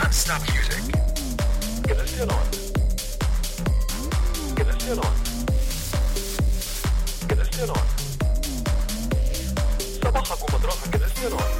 Non-stop music. Nacional. Nacional. Nacional. صباحك ومطرحك ناسيونال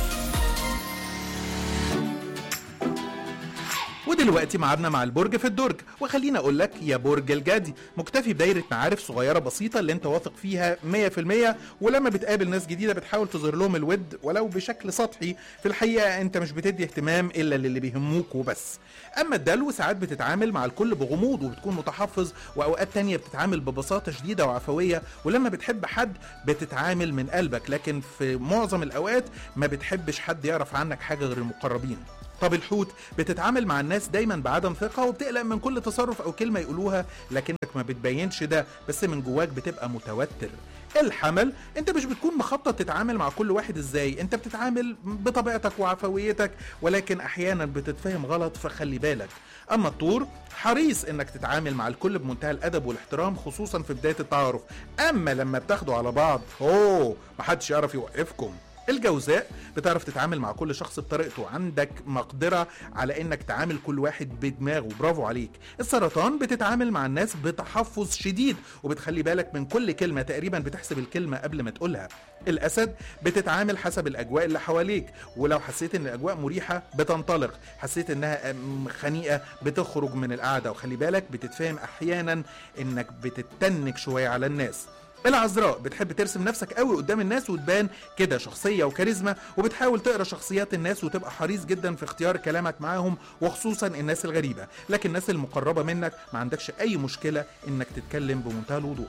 ودلوقتي معادنا مع البرج في الدرج وخليني اقول لك يا برج الجدي مكتفي بدايره معارف صغيره بسيطه اللي انت واثق فيها 100% ولما بتقابل ناس جديده بتحاول تظهر لهم الود ولو بشكل سطحي في الحقيقه انت مش بتدي اهتمام الا للي بيهموك وبس اما الدلو ساعات بتتعامل مع الكل بغموض وبتكون متحفظ واوقات تانية بتتعامل ببساطه شديده وعفويه ولما بتحب حد بتتعامل من قلبك لكن في معظم الاوقات ما بتحبش حد يعرف عنك حاجه غير المقربين طب الحوت بتتعامل مع الناس دايما بعدم ثقة وبتقلق من كل تصرف أو كلمة يقولوها لكنك ما بتبينش ده بس من جواك بتبقى متوتر الحمل انت مش بتكون مخطط تتعامل مع كل واحد ازاي انت بتتعامل بطبيعتك وعفويتك ولكن احيانا بتتفهم غلط فخلي بالك اما الطور حريص انك تتعامل مع الكل بمنتهى الادب والاحترام خصوصا في بدايه التعارف اما لما بتاخدوا على بعض اوه محدش يعرف يوقفكم الجوزاء بتعرف تتعامل مع كل شخص بطريقته عندك مقدرة على انك تعامل كل واحد بدماغه برافو عليك السرطان بتتعامل مع الناس بتحفظ شديد وبتخلي بالك من كل كلمة تقريبا بتحسب الكلمة قبل ما تقولها الاسد بتتعامل حسب الاجواء اللي حواليك ولو حسيت ان الاجواء مريحة بتنطلق حسيت انها أم، خنيقة بتخرج من القعدة وخلي بالك بتتفهم احيانا انك بتتنك شوية على الناس العذراء بتحب ترسم نفسك قوي قدام الناس وتبان كده شخصية وكاريزما وبتحاول تقرا شخصيات الناس وتبقى حريص جدا في اختيار كلامك معاهم وخصوصا الناس الغريبة لكن الناس المقربة منك ما عندكش اي مشكلة انك تتكلم بمنتهى الوضوح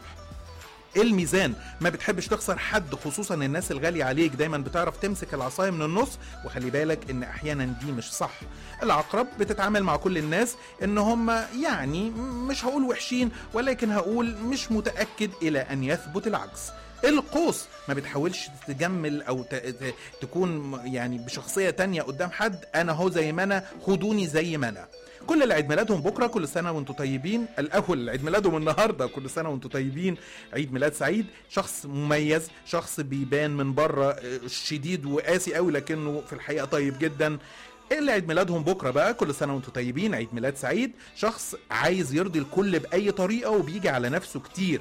الميزان ما بتحبش تخسر حد خصوصا الناس الغالية عليك دايما بتعرف تمسك العصاية من النص وخلي بالك ان احيانا دي مش صح العقرب بتتعامل مع كل الناس ان هم يعني مش هقول وحشين ولكن هقول مش متأكد الى ان يثبت العكس القوس ما بتحاولش تجمل او ت... ت... تكون يعني بشخصية تانية قدام حد انا هو زي ما انا خدوني زي ما انا كل اللي عيد ميلادهم بكره كل سنه وانتم طيبين الاول اللي عيد ميلادهم النهارده كل سنه وانتم طيبين عيد ميلاد سعيد شخص مميز شخص بيبان من بره آه، شديد وقاسي قوي لكنه في الحقيقه طيب جدا اللي عيد ميلادهم بكره بقى كل سنه وانتم طيبين عيد ميلاد سعيد شخص عايز يرضي الكل باي طريقه وبيجي على نفسه كتير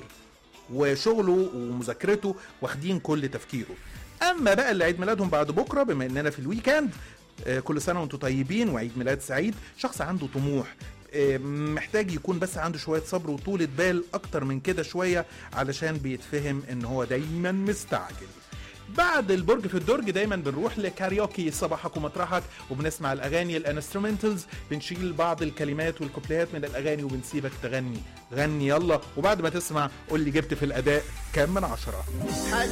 وشغله ومذاكرته واخدين كل تفكيره اما بقى اللي عيد ميلادهم بعد بكره بما اننا في الويكند آه، كل سنه وانتم طيبين وعيد ميلاد سعيد شخص عنده طموح آه، محتاج يكون بس عنده شويه صبر وطولة بال اكتر من كده شويه علشان بيتفهم ان هو دايما مستعجل بعد البرج في الدرج دايما بنروح لكاريوكي صباحك ومطرحك وبنسمع الاغاني الانسترومنتالز بنشيل بعض الكلمات والكوبليهات من الاغاني وبنسيبك تغني غني يلا وبعد ما تسمع قول لي جبت في الاداء كام من عشره حاجة